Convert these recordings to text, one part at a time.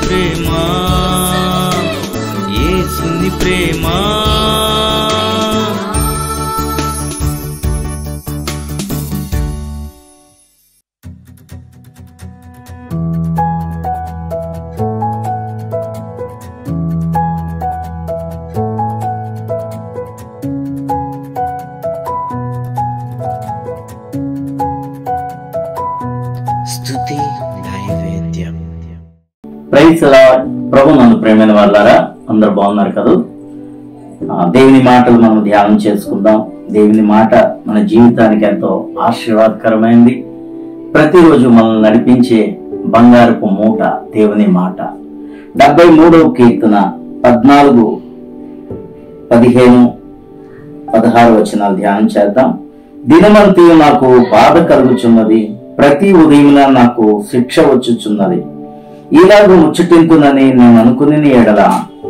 ప్రేమ ఏసుని ప్రేమ స్తుతి నైవేద్యం ప్రైజ్ లార్డ్ ప్రభు మన ప్రేమైన వాళ్ళారా అందరు బాగున్నారు కదా ఆ, దేవుని మాటలు మనం ధ్యానం చేసుకుందాం దేవుని మాట మన జీవితానికి ఎంతో ఆశీర్వాదకరమైంది ప్రతిరోజు మనల్ని నడిపించే బంగారపు మూట దేవుని మాట డెబ్బై మూడవ కీర్తన పద్నాలుగు పదిహేను పదహారు వచనాలు ధ్యానం చేద్దాం దినమంతి నాకు బాధ కలుగుచున్నది ప్రతి ఉదయమున నాకు శిక్ష వచ్చుచున్నది ఇలాగ ముచ్చటింతునని నేను అనుకుని ఎడల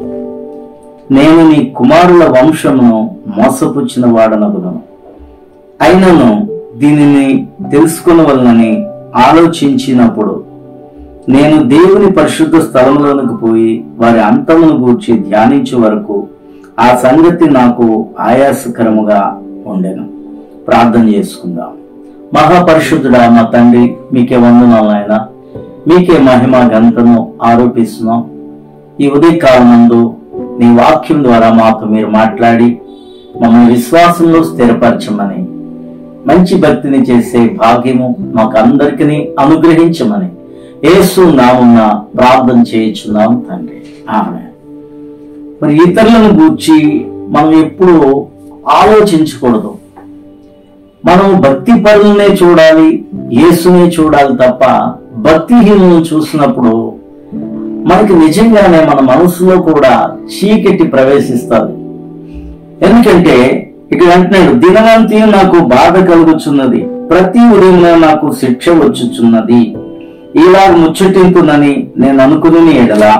నేను నీ కుమారుల వంశమును మోసపుచ్చిన వాడనగుదను అయినను దీనిని తెలుసుకునవలనని ఆలోచించినప్పుడు నేను దేవుని పరిశుద్ధ స్థలంలోనికి పోయి వారి అంతమును గూర్చి ధ్యానించే వరకు ఆ సంగతి నాకు ఆయాసకరముగా ఉండెను ప్రార్థన చేసుకుందాం మహాపరిశుద్ధుడా మా తండ్రి మీకే వందనాలు ఆయన మీకే మహిమ గంతను ఆరోపిస్తున్నాం ఈ ఉదయకాలం నందు నీ వాక్యం ద్వారా మాతో మీరు మాట్లాడి మమ్మల్ని విశ్వాసంలో స్థిరపరచమని మంచి భక్తిని చేసే భాగ్యము మాకు అందరికీ అనుగ్రహించమని యేసు నామున్న ప్రార్థన చేయించున్నాం తండ్రి ఆమె మరి ఇతరులను గూర్చి మనం ఎప్పుడు ఆలోచించకూడదు మనం భక్తి పరులనే చూడాలి యేసునే చూడాలి తప్ప భక్తిహీనులను చూసినప్పుడు మనకి నిజంగానే మన మనసులో కూడా చీకటి ప్రవేశిస్తుంది ఎందుకంటే ఇక్కడ అంటున్నాడు దినవంతి నాకు బాధ కలుగుచున్నది ప్రతి ఉదయం నాకు శిక్ష వచ్చుచున్నది ఇలాగ ముచ్చటింపునని నేను అనుకుని ఎడలా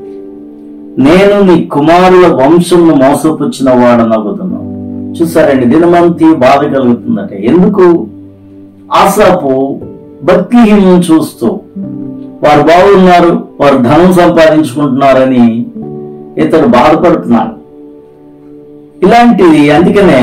నేను నీ కుమారుల వంశంను మోసపుచ్చిన వాడనగుతున్నాను చూసారండి దినమంతి బాధ కలుగుతుందట ఎందుకు ఆశాపు భక్తిహీనం చూస్తూ వారు బాగున్నారు వారు ధనం సంపాదించుకుంటున్నారని ఇతడు బాధపడుతున్నాడు ఇలాంటిది అందుకనే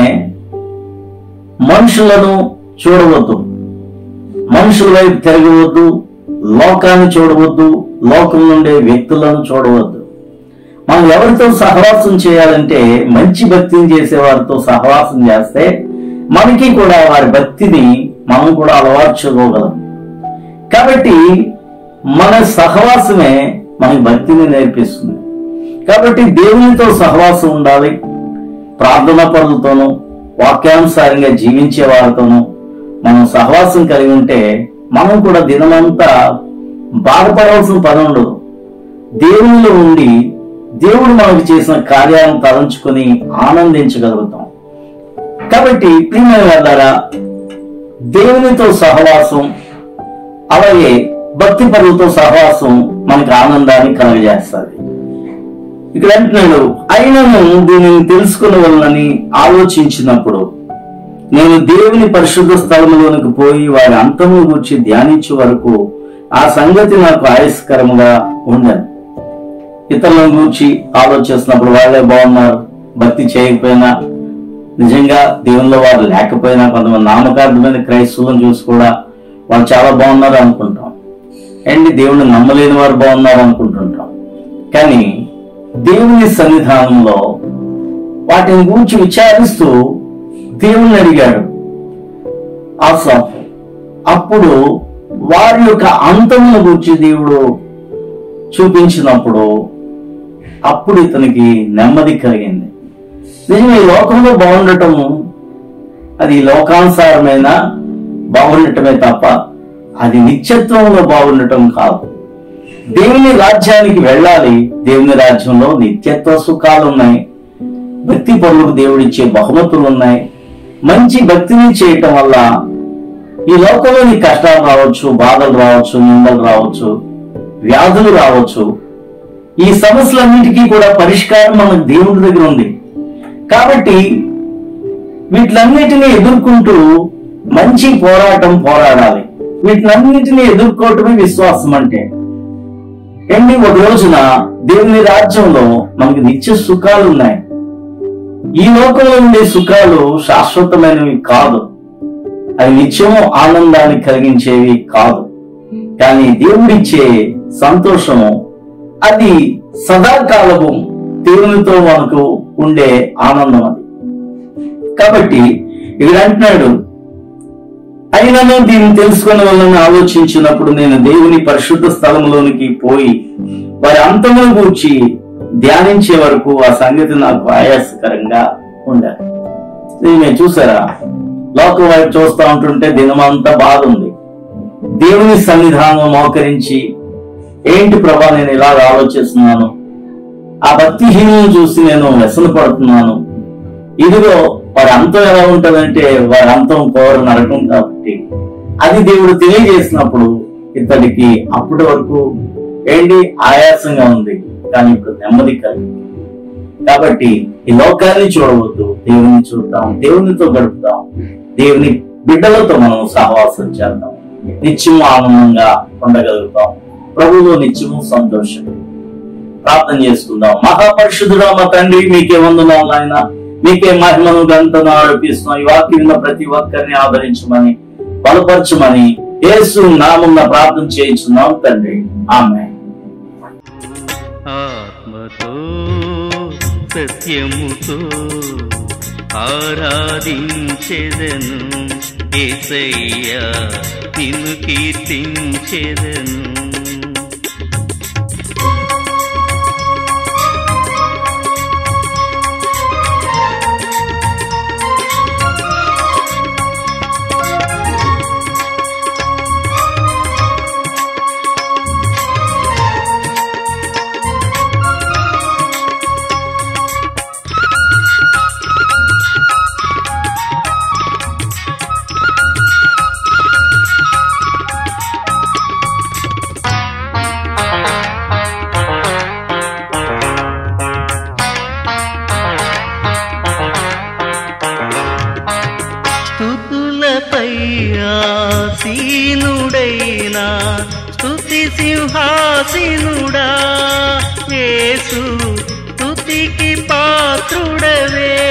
మనుషులను చూడవద్దు మనుషుల వైపు తిరగవద్దు లోకాన్ని చూడవద్దు లోకం నుండే వ్యక్తులను చూడవద్దు మనం ఎవరితో సహవాసం చేయాలంటే మంచి భక్తిని చేసే వారితో సహవాసం చేస్తే మనకి కూడా వారి భక్తిని మనం కూడా అలవార్చుకోగలం కాబట్టి మన సహవాసమే మనకి భక్తిని నేర్పిస్తుంది కాబట్టి దేవునితో సహవాసం ఉండాలి ప్రార్థన పనులతోనూ వాక్యానుసారంగా జీవించే వారితోనూ మనం సహవాసం కలిగి ఉంటే మనం కూడా దినమంతా బాధపడవలసిన పని ఉండదు దేవునిలో ఉండి దేవుడు మనకు చేసిన కార్యాలను తలంచుకొని ఆనందించగలుగుతాం కాబట్టి ప్రియమైన వాళ్ళారా దేవునితో సహవాసం అలాగే భక్తి పరులతో సహవాసం మనకు ఆనందాన్ని కలుగజేస్తుంది ఇక్కడ అంటున్నాడు అయినను దీనిని తెలుసుకునే వలనని ఆలోచించినప్పుడు నేను దేవుని పరిశుద్ధ స్థలములోనికి పోయి వారి అంతము గురించి ధ్యానించే వరకు ఆ సంగతి నాకు ఆయస్కరముగా ఉండను ఇతరుల గురించి ఆలోచిస్తున్నప్పుడు వాళ్ళే బాగున్నారు భక్తి చేయకపోయినా నిజంగా దేవుల్లో వారు లేకపోయినా కొంతమంది నామకార్థమైన క్రైస్తవులను చూసి కూడా వాళ్ళు చాలా బాగున్నారు అనుకుంటాం అండ్ దేవుణ్ణి నమ్మలేని వారు బాగున్నారు అనుకుంటుంటాం కానీ దేవుని సన్నిధానంలో వాటిని గురించి విచారిస్తూ దేవుణ్ణి అడిగాడు ఆసాఫ్ అప్పుడు వారి యొక్క అంతమును గురించి దేవుడు చూపించినప్పుడు అప్పుడు ఇతనికి నెమ్మది కలిగింది నిజమే ఈ లోకంలో బాగుండటము అది లోకానుసారమైన బాగుండటమే తప్ప అది నిత్యత్వంలో బాగుండటం కాదు దేవుని రాజ్యానికి వెళ్ళాలి దేవుని రాజ్యంలో నిత్యత్వ సుఖాలు ఉన్నాయి భక్తి పనులకు దేవుడిచ్చే బహుమతులు ఉన్నాయి మంచి భక్తిని చేయటం వల్ల ఈ లోకంలో నీ కష్టాలు రావచ్చు బాధలు రావచ్చు నిందలు రావచ్చు వ్యాధులు రావచ్చు ఈ సమస్యలన్నిటికీ కూడా పరిష్కారం మన దేవుడి దగ్గర ఉంది కాబట్టి వీటిలన్నిటిని ఎదుర్కొంటూ మంచి పోరాటం పోరాడాలి వీటిలన్నిటిని ఎదుర్కోవటమే విశ్వాసం అంటే ఏంటి ఒక రోజున దేవుని రాజ్యంలో మనకి నిత్య సుఖాలు ఉన్నాయి ఈ లోకంలో ఉండే సుఖాలు శాశ్వతమైనవి కాదు అవి నిత్యము ఆనందాన్ని కలిగించేవి కాదు కానీ దేవుడిచ్చే సంతోషము అది సదాకాలము దేవునితో మనకు ఉండే ఆనందం అది కాబట్టి ఇక్కడ అంటున్నాడు అయినను దీన్ని తెలుసుకున్న వలన ఆలోచించినప్పుడు నేను దేవుని పరిశుద్ధ స్థలంలోనికి పోయి వారి అంతమును గూర్చి ధ్యానించే వరకు ఆ సంగతి నాకు ఆయాసకరంగా ఉండాలి ఇది మీరు చూసారా లోకం వైపు చూస్తూ ఉంటుంటే దినమంతా బాధ ఉంది దేవుని సన్నిధానం మోకరించి ఏంటి ప్రభా నేను ఇలాగ ఆలోచిస్తున్నాను ఆ భక్తిహీనం చూసి నేను వ్యసన పడుతున్నాను ఇదిగో వారి అంతం ఎలా ఉంటదంటే వారి అంతం కోర నరకం కాబట్టి అది దేవుడు తెలియజేసినప్పుడు ఇతడికి అప్పటి వరకు ఏంటి ఆయాసంగా ఉంది కానీ ఇప్పుడు నెమ్మది కలిగింది కాబట్టి ఈ లోకాన్ని చూడవద్దు దేవుని చూద్దాం దేవునితో గడుపుతాం దేవుని బిడ్డలతో మనం సహవాసం చేద్దాం నిత్యము ఆనందంగా ఉండగలుగుతాం ప్రభువులో నిత్యము సంతోషం ప్రార్థన చేసుకుందాం మహాపరిశుద్ధుడా మా తండ్రి మీకే వందనాలు ఆయన మీకే మహిమను గంటను ఆరోపిస్తున్నాం ఈ వాక్యం విన్న ప్రతి ఒక్కరిని ఆదరించమని బలపరచమని యేసు నామున్న ప్రార్థన చేయించున్నాం తండ్రి ఆమె ఆత్మతో సత్యముతో ఆరాధించెదను ఏసయ్యా నిన్ను కీర్తించెదను స్థుతులపై ఆసీనుడైనా స్థుతి సింహాసీనుడా యేసు స్థుతికి పాత్రుడవే